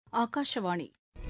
ஆகாஷவாணி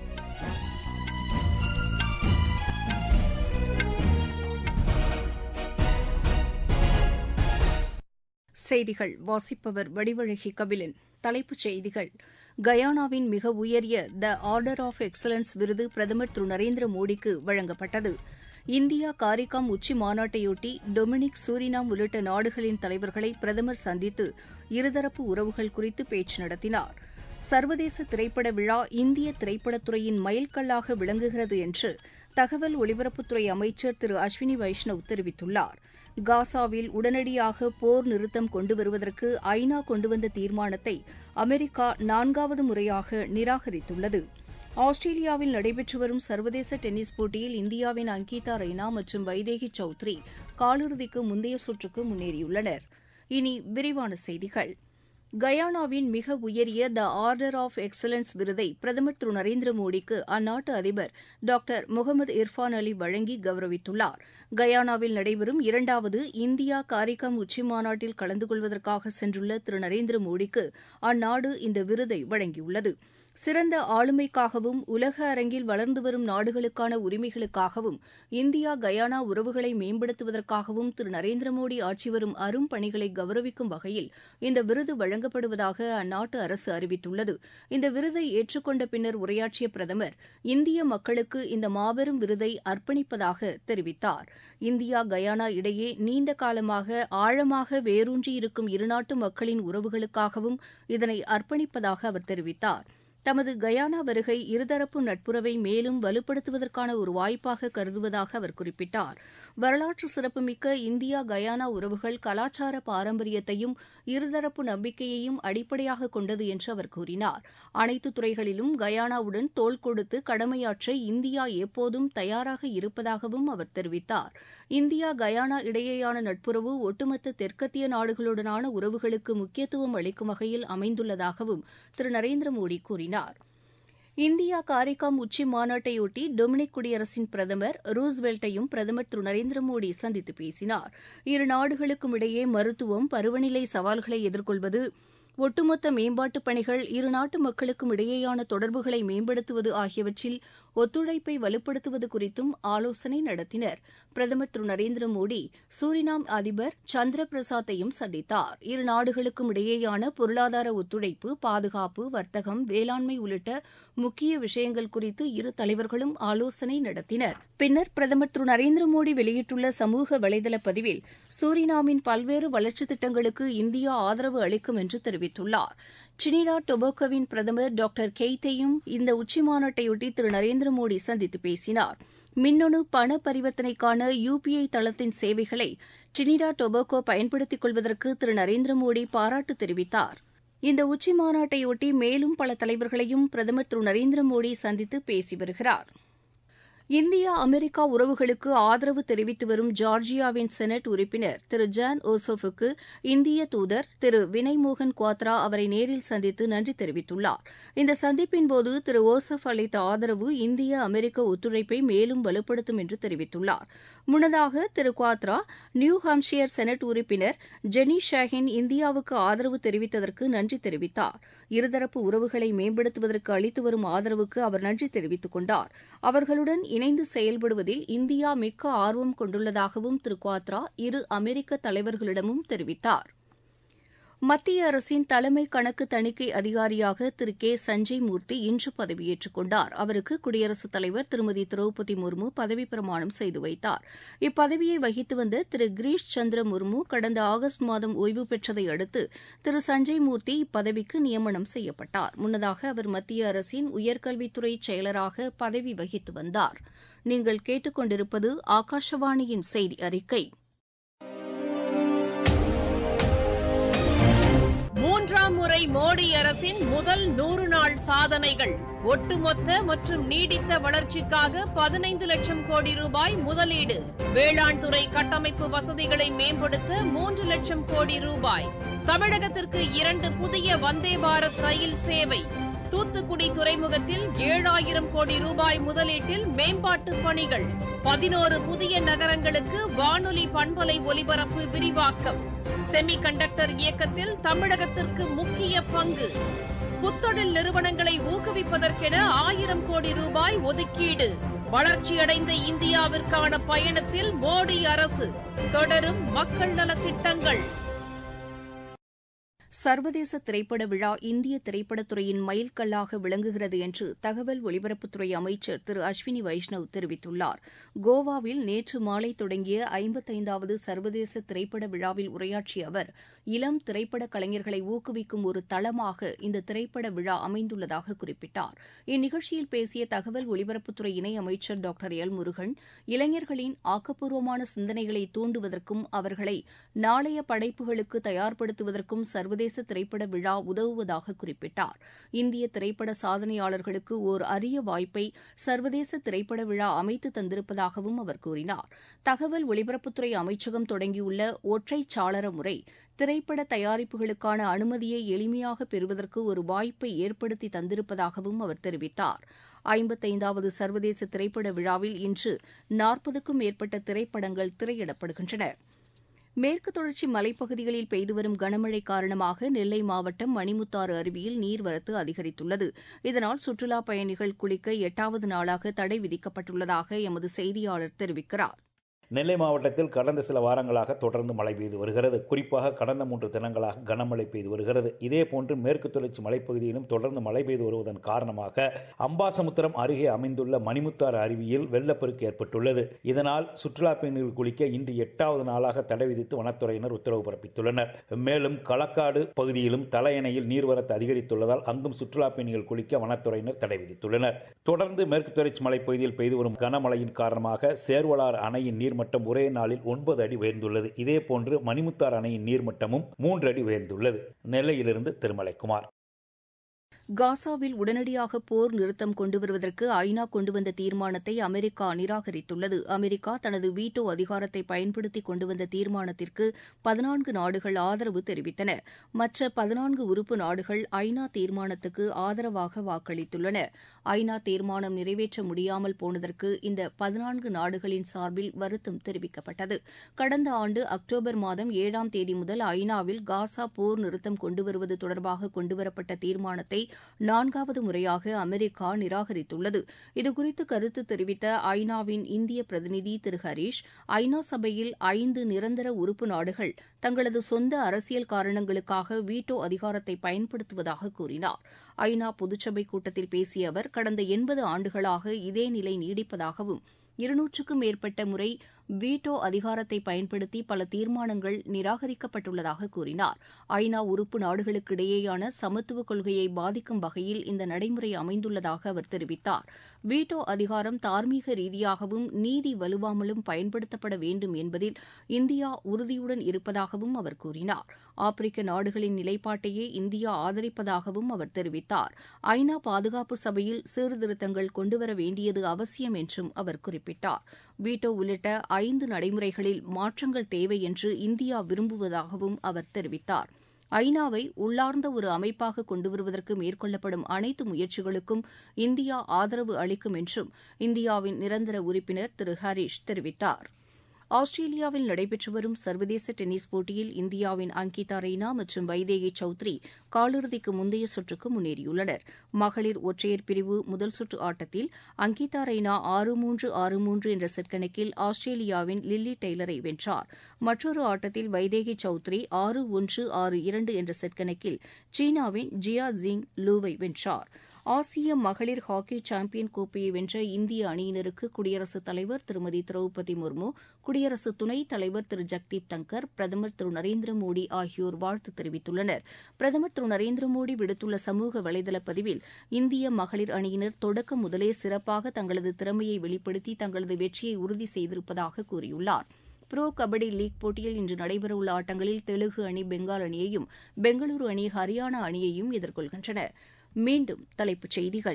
செய்திகள் வாசிப்பவர் வடிவழகி கபிலன் தலைப்புச் செய்திகள் கயானாவின் மிக உயரிய த ஆர்டர் ஆஃப் எக்ஸலன்ஸ் விருது பிரதமர் திரு நரேந்திர மோடிக்கு வழங்கப்பட்டது இந்தியா காரிகாம் உச்சி மாநாட்டையொட்டி டொமினிக் சூரினாம் உள்ளிட்ட நாடுகளின் தலைவர்களை பிரதமர் சந்தித்து இருதரப்பு உறவுகள் குறித்து பேச்சு நடத்தினார் சர்வதேச திரைப்பட விழா இந்திய திரைப்படத்துறையின் மைல்கல்லாக விளங்குகிறது என்று தகவல் ஒலிபரப்புத்துறை அமைச்சர் திரு அஸ்வினி வைஷ்ணவ் தெரிவித்துள்ளார் காசாவில் உடனடியாக போர் நிறுத்தம் கொண்டு வருவதற்கு ஐநா கொண்டுவந்த தீர்மானத்தை அமெரிக்கா நான்காவது முறையாக நிராகரித்துள்ளது ஆஸ்திரேலியாவில் நடைபெற்று வரும் சர்வதேச டென்னிஸ் போட்டியில் இந்தியாவின் அங்கிதா ரெய்னா மற்றும் வைதேகி சௌத்ரி காலிறுதிக்கு முந்தைய சுற்றுக்கு முன்னேறியுள்ளனர் இனி விரிவான செய்திகள் கயானாவின் மிக உயரிய த ஆர்டர் ஆஃப் எக்ஸலன்ஸ் விருதை பிரதமர் திரு நரேந்திர மோடிக்கு அந்நாட்டு அதிபர் டாக்டர் முகமது இர்ஃபான் அலி வழங்கி கௌரவித்துள்ளார் கயானாவில் நடைபெறும் இரண்டாவது இந்தியா காரிகாம் உச்சிமாநாட்டில் கலந்து கொள்வதற்காக சென்றுள்ள திரு நரேந்திர மோடிக்கு அந்நாடு இந்த விருதை வழங்கியுள்ளது சிறந்த ஆளுமைக்காகவும் உலக அரங்கில் வளர்ந்து வரும் நாடுகளுக்கான உரிமைகளுக்காகவும் இந்தியா கயானா உறவுகளை மேம்படுத்துவதற்காகவும் திரு நரேந்திர மோடி ஆற்றி வரும் அரும் பணிகளை கௌரவிக்கும் வகையில் இந்த விருது வழங்கப்படுவதாக அந்நாட்டு அரசு அறிவித்துள்ளது இந்த விருதை ஏற்றுக்கொண்ட பின்னர் உரையாற்றிய பிரதமர் இந்திய மக்களுக்கு இந்த மாபெரும் விருதை அர்ப்பணிப்பதாக தெரிவித்தார் இந்தியா கயானா இடையே நீண்ட காலமாக ஆழமாக வேரூன்றியிருக்கும் இருநாட்டு மக்களின் உறவுகளுக்காகவும் இதனை அர்ப்பணிப்பதாக அவர் தெரிவித்தார் தமது கயானா வருகை இருதரப்பு நட்புறவை மேலும் வலுப்படுத்துவதற்கான ஒரு வாய்ப்பாக கருதுவதாக அவர் குறிப்பிட்டார் வரலாற்று சிறப்புமிக்க இந்தியா கயானா உறவுகள் கலாச்சார பாரம்பரியத்தையும் இருதரப்பு நம்பிக்கையையும் அடிப்படையாக கொண்டது என்று அவர் கூறினார் அனைத்து துறைகளிலும் கயானாவுடன் தோள் கொடுத்து கடமையாற்ற இந்தியா எப்போதும் தயாராக இருப்பதாகவும் அவர் தெரிவித்தார் இந்தியா கயானா இடையேயான நட்புறவு ஒட்டுமொத்த தெற்கத்திய நாடுகளுடனான உறவுகளுக்கு முக்கியத்துவம் அளிக்கும் வகையில் அமைந்துள்ளதாகவும் திரு நரேந்திர மோடி கூறினார் கூறினார் இந்தியா காரிகாம் உச்சி மாநாட்டையொட்டி டொமினிக் குடியரசின் பிரதமர் ரூஸ்வெல்ட்டையும் பிரதமர் திரு நரேந்திர மோடி சந்தித்து பேசினார் இரு நாடுகளுக்கும் இடையே மருத்துவம் பருவநிலை சவால்களை எதிர்கொள்வது ஒட்டுமொத்த மேம்பாட்டுப் பணிகள் இரு நாட்டு மக்களுக்கும் இடையேயான தொடர்புகளை மேம்படுத்துவது ஆகியவற்றில் ஒத்துழைப்பை வலுப்படுத்துவது குறித்தும் ஆலோசனை நடத்தினர் பிரதமர் திரு நரேந்திர மோடி சூரினாம் அதிபர் சந்திர பிரசாத்தையும் சந்தித்தார் இரு நாடுகளுக்கும் இடையேயான பொருளாதார ஒத்துழைப்பு பாதுகாப்பு வர்த்தகம் வேளாண்மை உள்ளிட்ட முக்கிய விஷயங்கள் குறித்து இரு தலைவர்களும் ஆலோசனை நடத்தினர் பின்னர் பிரதமர் திரு நரேந்திர மோடி வெளியிட்டுள்ள சமூக வலைதள பதிவில் சூரினாமின் பல்வேறு வளர்ச்சித் திட்டங்களுக்கு இந்தியா ஆதரவு அளிக்கும் என்று தெரிவித்துள்ளார் டிரினிடா டொபாக்கோவின் பிரதமர் டாக்டர் கெய்த்தையும் இந்த உச்சிமாநாட்டையொட்டி திரு நரேந்திர மோடி சந்தித்து பேசினார் மின்னணு பண பரிவர்த்தனைக்கான யுபிஐ தளத்தின் சேவைகளை டிரினிடா டொபாக்கோ பயன்படுத்திக் கொள்வதற்கு திரு நரேந்திர மோடி பாராட்டு தெரிவித்தார் இந்த உச்சிமாநாட்டையொட்டி மேலும் பல தலைவர்களையும் பிரதமர் திரு நரேந்திர மோடி சந்தித்து பேசி வருகிறார் இந்தியா அமெரிக்கா உறவுகளுக்கு ஆதரவு தெரிவித்து வரும் ஜார்ஜியாவின் செனட் உறுப்பினர் திரு ஜான் ஓசோஃபுக்கு இந்திய தூதர் திரு வினய் மோகன் குவாத்ரா அவரை நேரில் சந்தித்து நன்றி தெரிவித்துள்ளார் இந்த சந்திப்பின்போது திரு ஓசப் அளித்த ஆதரவு இந்திய அமெரிக்க ஒத்துழைப்பை மேலும் வலுப்படுத்தும் என்று தெரிவித்துள்ளார் முன்னதாக திரு குவாத்ரா நியூ ஹாம்ஷியர் செனட் உறுப்பினர் ஜெனி ஷாஹின் இந்தியாவுக்கு ஆதரவு தெரிவித்ததற்கு நன்றி தெரிவித்தார் இருதரப்பு உறவுகளை மேம்படுத்துவதற்கு அளித்து வரும் ஆதரவுக்கு அவர் நன்றி தெரிவித்துக் கொண்டார் அவர்களுடன் இணைந்து செயல்படுவதில் இந்தியா மிக்க ஆர்வம் கொண்டுள்ளதாகவும் திரு குவாத்ரா இரு அமெரிக்க தலைவர்களிடமும் தெரிவித்தார் மத்திய அரசின் தலைமை கணக்கு தணிக்கை அதிகாரியாக திரு கே சஞ்சய் மூர்த்தி இன்று பதவியேற்றுக் கொண்டார் அவருக்கு குடியரசுத் தலைவர் திருமதி திரௌபதி முர்மு பதவிப் பிரமாணம் செய்து வைத்தார் இப்பதவியை வகித்து வந்த திரு கிரீஷ் சந்திர முர்மு கடந்த ஆகஸ்ட் மாதம் ஓய்வு பெற்றதை அடுத்து திரு சஞ்சய் மூர்த்தி இப்பதவிக்கு நியமனம் செய்யப்பட்டார் முன்னதாக அவர் மத்திய அரசின் உயர்கல்வித்துறை செயலராக பதவி வகித்து வந்தார் நீங்கள் கேட்டுக்கொண்டிருப்பது ஆகாஷவாணியின் செய்தி அறிக்கை மூன்றாம் முறை மோடி அரசின் முதல் நூறு நாள் சாதனைகள் ஒட்டுமொத்த மற்றும் நீடித்த வளர்ச்சிக்காக பதினைந்து லட்சம் கோடி ரூபாய் முதலீடு வேளாண் துறை கட்டமைப்பு வசதிகளை மேம்படுத்த மூன்று லட்சம் கோடி ரூபாய் தமிழகத்திற்கு இரண்டு புதிய வந்தே பாரத் ரயில் சேவை தூத்துக்குடி துறைமுகத்தில் ஏழாயிரம் கோடி ரூபாய் முதலீட்டில் மேம்பாட்டு பணிகள் பதினோரு புதிய நகரங்களுக்கு வானொலி பண்பலை ஒலிபரப்பு விரிவாக்கம் செமி கண்டக்டர் இயக்கத்தில் தமிழகத்திற்கு முக்கிய பங்கு புத்தொழில் நிறுவனங்களை ஊக்குவிப்பதற்கென ஆயிரம் கோடி ரூபாய் ஒதுக்கீடு வளர்ச்சியடைந்த இந்தியாவிற்கான பயணத்தில் மோடி அரசு தொடரும் மக்கள் நலத் திட்டங்கள் சர்வதேச திரைப்பட விழா இந்திய திரைப்படத்துறையின் மைல்கல்லாக விளங்குகிறது என்று தகவல் ஒலிபரப்புத்துறை அமைச்சர் திரு அஸ்வினி வைஷ்ணவ் தெரிவித்துள்ளார் கோவாவில் நேற்று மாலை தொடங்கிய ஐம்பத்தைந்தாவது சர்வதேச திரைப்பட விழாவில் உரையாற்றிய அவர் இளம் திரைப்பட கலைஞர்களை ஊக்குவிக்கும் ஒரு தளமாக இந்த திரைப்பட விழா அமைந்துள்ளதாக குறிப்பிட்டார் இந்நிகழ்ச்சியில் பேசிய தகவல் ஒலிபரப்புத்துறை இணையமைச்சர் டாக்டர் எல் முருகன் இளைஞர்களின் ஆக்கப்பூர்வமான சிந்தனைகளை தூண்டுவதற்கும் அவர்களை நாளைய படைப்புகளுக்கு தயார்படுத்துவதற்கும் சர்வதேச திரைப்பட விழா உதவுவதாக குறிப்பிட்டார் இந்திய திரைப்பட சாதனையாளர்களுக்கு ஓர் அரிய வாய்ப்பை சர்வதேச திரைப்பட விழா அமைத்து தந்திருப்பதாகவும் அவர் கூறினார் தகவல் ஒலிபரப்புத்துறை அமைச்சகம் தொடங்கியுள்ள ஒற்றை சாளர முறை திரைப்பட தயாரிப்புகளுக்கான அனுமதியை எளிமையாக பெறுவதற்கு ஒரு வாய்ப்பை ஏற்படுத்தி தந்திருப்பதாகவும் அவர் தெரிவித்தார் ஐம்பத்தைந்தாவது சர்வதேச திரைப்பட விழாவில் இன்று நாற்பதுக்கும் மேற்பட்ட திரைப்படங்கள் திரையிடப்படுகின்றன மேற்கு தொடர்ச்சி மலைப்பகுதிகளில் பெய்து வரும் கனமழை காரணமாக நெல்லை மாவட்டம் மணிமுத்தாறு அருவியில் நீர்வரத்து அதிகரித்துள்ளது இதனால் சுற்றுலாப் பயணிகள் குளிக்க எட்டாவது நாளாக தடை விதிக்கப்பட்டுள்ளதாக எமது செய்தியாளர் தெரிவிக்கிறார் நெல்லை மாவட்டத்தில் கடந்த சில வாரங்களாக தொடர்ந்து மழை பெய்து வருகிறது குறிப்பாக கடந்த மூன்று தினங்களாக கனமழை பெய்து வருகிறது இதேபோன்று மேற்கு தொடர்ச்சி மலைப்பகுதியிலும் தொடர்ந்து மழை பெய்து வருவதன் காரணமாக அம்பாசமுத்திரம் அருகே அமைந்துள்ள மணிமுத்தாறு அருவியில் வெள்ளப்பெருக்கு ஏற்பட்டுள்ளது இதனால் சுற்றுலா பயணிகள் குளிக்க இன்று எட்டாவது நாளாக தடை விதித்து வனத்துறையினர் உத்தரவு பிறப்பித்துள்ளனர் மேலும் களக்காடு பகுதியிலும் தலையணையில் நீர்வரத்து அதிகரித்துள்ளதால் அங்கும் சுற்றுலா பயணிகள் குளிக்க வனத்துறையினர் தடை விதித்துள்ளனர் தொடர்ந்து மேற்கு தொடர்ச்சி மலைப்பகுதியில் பெய்து வரும் கனமழையின் காரணமாக சேர்வலார் அணையின் நீர் நீர்மட்டம் ஒரே நாளில் ஒன்பது அடி உயர்ந்துள்ளது இதேபோன்று மணிமுத்தார் அணையின் நீர்மட்டமும் மூன்று அடி உயர்ந்துள்ளது நெல்லையிலிருந்து திருமலைக்குமார் காசாவில் உடனடியாக போர் நிறுத்தம் கொண்டு வருவதற்கு ஐநா கொண்டு வந்த தீர்மானத்தை அமெரிக்கா நிராகரித்துள்ளது அமெரிக்கா தனது வீட்டோ அதிகாரத்தை பயன்படுத்தி கொண்டு வந்த தீர்மானத்திற்கு பதினான்கு நாடுகள் ஆதரவு தெரிவித்தன மற்ற பதினான்கு உறுப்பு நாடுகள் ஐநா தீர்மானத்துக்கு ஆதரவாக வாக்களித்துள்ளன ஐநா தீர்மானம் நிறைவேற்ற முடியாமல் போனதற்கு இந்த பதினான்கு நாடுகளின் சார்பில் வருத்தம் தெரிவிக்கப்பட்டது கடந்த ஆண்டு அக்டோபர் மாதம் ஏழாம் தேதி முதல் ஐநாவில் காசா போர் நிறுத்தம் கொண்டு வருவது தொடர்பாக கொண்டுவரப்பட்ட தீர்மானத்தை நான்காவது முறையாக அமெரிக்கா நிராகரித்துள்ளது இதுகுறித்து கருத்து தெரிவித்த ஐநாவின் இந்திய பிரதிநிதி திரு ஹரீஷ் ஐநா சபையில் ஐந்து நிரந்தர உறுப்பு நாடுகள் தங்களது சொந்த அரசியல் காரணங்களுக்காக வீட்டோ அதிகாரத்தை பயன்படுத்துவதாக கூறினார் ஐநா பொதுச்சபை கூட்டத்தில் பேசிய அவர் கடந்த எண்பது ஆண்டுகளாக இதே நிலை நீடிப்பதாகவும் இருநூற்றுக்கும் மேற்பட்ட முறை வீட்டோ அதிகாரத்தை பயன்படுத்தி பல தீர்மானங்கள் நிராகரிக்கப்பட்டுள்ளதாக கூறினார் ஐநா உறுப்பு நாடுகளுக்கிடையேயான சமத்துவ கொள்கையை பாதிக்கும் வகையில் இந்த நடைமுறை அமைந்துள்ளதாக அவர் தெரிவித்தார் வீட்டோ அதிகாரம் தார்மீக ரீதியாகவும் நீதி வலுவாமலும் பயன்படுத்தப்பட வேண்டும் என்பதில் இந்தியா உறுதியுடன் இருப்பதாகவும் அவர் கூறினார் ஆப்பிரிக்க நாடுகளின் நிலைப்பாட்டையே இந்தியா ஆதரிப்பதாகவும் அவர் தெரிவித்தார் ஐநா பாதுகாப்பு சபையில் சீர்திருத்தங்கள் கொண்டுவர வேண்டியது அவசியம் என்றும் அவர் குறிப்பிட்டார் வீட்டோ உள்ளிட்ட ஐந்து நடைமுறைகளில் மாற்றங்கள் தேவை என்று இந்தியா விரும்புவதாகவும் அவர் தெரிவித்தார் ஐநாவை உள்ளார்ந்த ஒரு அமைப்பாக கொண்டுவருவதற்கு மேற்கொள்ளப்படும் அனைத்து முயற்சிகளுக்கும் இந்தியா ஆதரவு அளிக்கும் என்றும் இந்தியாவின் நிரந்தர உறுப்பினர் திரு ஹரீஷ் தெரிவித்தார் ஆஸ்திரேலியாவில் நடைபெற்று வரும் சர்வதேச டென்னிஸ் போட்டியில் இந்தியாவின் அங்கிதா ரெய்னா மற்றும் வைதேகி சௌத்ரி காலிறுதிக்கு முந்தைய சுற்றுக்கு முன்னேறியுள்ளனர் மகளிர் ஒற்றையர் பிரிவு முதல் சுற்று ஆட்டத்தில் அங்கிதா ரெய்னா ஆறு மூன்று ஆறு மூன்று என்ற செட் கணக்கில் ஆஸ்திரேலியாவின் லில்லி டெய்லரை வென்றார் மற்றொரு ஆட்டத்தில் வைதேகி சௌத்ரி ஆறு ஒன்று ஆறு இரண்டு என்ற செட் கணக்கில் சீனாவின் ஜியா ஜிங் லூவை வென்றார் ஆசிய மகளிர் ஹாக்கி சாம்பியன் கோப்பையை வென்ற இந்திய அணியினருக்கு குடியரசுத் தலைவர் திருமதி திரௌபதி முர்மு குடியரசு துணைத் தலைவர் திரு ஜக்தீப் தங்கர் பிரதமர் திரு நரேந்திர மோடி ஆகியோர் வாழ்த்து தெரிவித்துள்ளனர் பிரதமர் திரு நரேந்திர மோடி விடுத்துள்ள சமூக வலைதள பதிவில் இந்திய மகளிர் அணியினர் தொடக்கம் முதலே சிறப்பாக தங்களது திறமையை வெளிப்படுத்தி தங்களது வெற்றியை உறுதி செய்திருப்பதாக கூறியுள்ளார் புரோ கபடி லீக் போட்டியில் இன்று நடைபெறவுள்ள ஆட்டங்களில் தெலுங்கு அணி பெங்கால் அணியையும் பெங்களூரு அணி ஹரியானா அணியையும் எதிர்கொள்கின்றன மீண்டும் தலைப்புச் செய்திகள்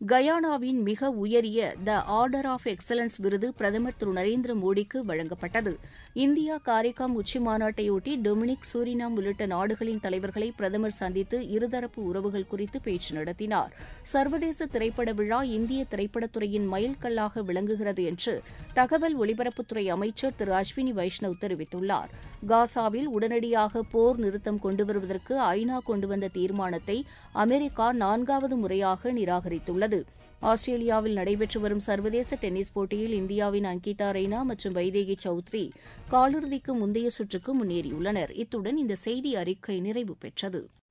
கயானாவின் மிக உயரிய த ஆர்டர் ஆஃப் எக்ஸலன்ஸ் விருது பிரதமர் திரு நரேந்திர மோடிக்கு வழங்கப்பட்டது இந்தியா காரிகாம் உச்சி மாநாட்டையொட்டி டொமினிக் சூரினாம் உள்ளிட்ட நாடுகளின் தலைவர்களை பிரதமர் சந்தித்து இருதரப்பு உறவுகள் குறித்து பேச்சு நடத்தினார் சர்வதேச திரைப்பட விழா இந்திய திரைப்படத்துறையின் மைல்கல்லாக விளங்குகிறது என்று தகவல் ஒலிபரப்புத்துறை அமைச்சர் திரு அஸ்வினி வைஷ்ணவ் தெரிவித்துள்ளார் காசாவில் உடனடியாக போர் நிறுத்தம் கொண்டு வருவதற்கு ஐநா கொண்டு வந்த தீர்மானத்தை அமெரிக்கா நான்காவது முறையாக நிராகரித்துள்ளது ஆஸ்திரேலியாவில் நடைபெற்று வரும் சர்வதேச டென்னிஸ் போட்டியில் இந்தியாவின் அங்கிதா ரெய்னா மற்றும் வைதேகி சௌத்ரி காலிறுதிக்கு முந்தைய சுற்றுக்கு முன்னேறியுள்ளனர் இத்துடன் இந்த செய்தி அறிக்கை நிறைவு பெற்றது